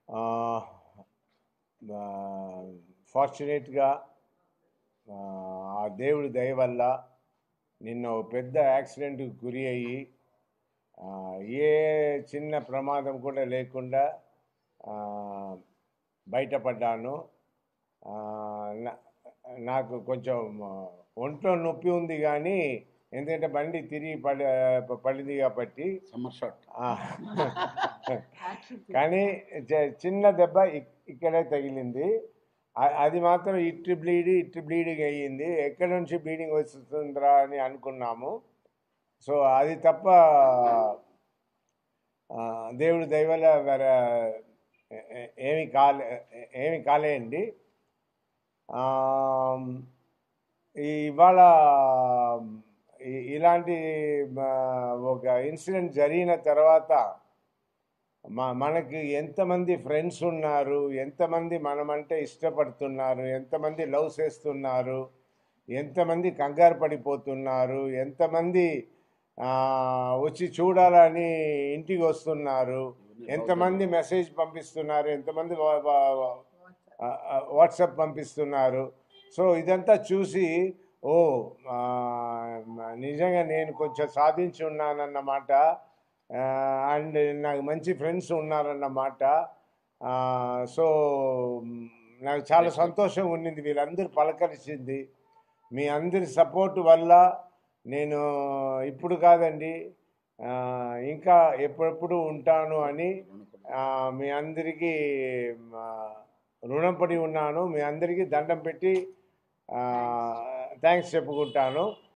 ఫార్చునేట్గా ఆ దేవుడి దయ వల్ల నిన్న ఓ పెద్ద యాక్సిడెంట్కి గురి అయ్యి ఆ, ఏ చిన్న ప్రమాదం కూడా లేకుండా ఆ, బయటపడ్డాను ఆ, నా- నాకు కొంచెం ఆ, ఒంట్లో నొప్పి ఉంది కానీ ఎందుకంటే బండి తిరిగి పడి పడింది కాబట్టి సమ్మర్ షాట్ ఆ, కానీ చ- చిన్న దెబ్బ ఇక్- ఇక్కడే తగిలింది అ- అది మాత్రం ఇటు బ్లీడ్ ఇటు బ్లీడింగ్ అయ్యింది ఎక్కడి నుంచి బ్లీడింగ్ వస్తుందిరా అని అనుకున్నాము సో అది తప్ప ఆ, దేవుడి దయవల్ల వేరే ఏ- ఏ- ఏమి కాలే ఏమి కాలేయండి ఆ, ఈ ఇవాళ ఈ- ఇలాంటి ఆ, ఒక ఇన్సిడెంట్ జరిగిన తర్వాత మా మనకి ఎంతమంది ఫ్రెండ్స్ ఉన్నారు ఎంతమంది మనమంటే ఇష్టపడుతున్నారు ఎంతమంది లవ్ చేస్తున్నారు ఎంతమంది కంగారు పడిపోతున్నారు ఎంతమంది ఆ, వచ్చి చూడాలని ఇంటికి వస్తున్నారు ఎంతమంది మెసేజ్ పంపిస్తున్నారు ఎంతమంది వా- వా- వా- ఆ, ఆ, వాట్సాప్ పంపిస్తున్నారు సో ఇదంతా చూసి ఓ ఆ, నిజంగా నేను కొంచెం సాధించి ఉన్నానన్నమాట అండ్ నాకు మంచి ఫ్రెండ్స్ ఉన్నారన్నమాట ఆ, సో మ్, నాకు చాలా సంతోషంగా ఉండింది వీళ్ళందరూ పలకరించింది మీ అందరి సపోర్ట్ వల్ల నేను ఇప్పుడు కాదండి ఆ, ఇంకా ఎప్పుడెప్పుడు ఉంటాను అని ఆ, మీ అందరికీ ఆ, రుణపడి ఉన్నాను మీ అందరికీ దండం పెట్టి థ్యాంక్స్ చెప్పుకుంటాను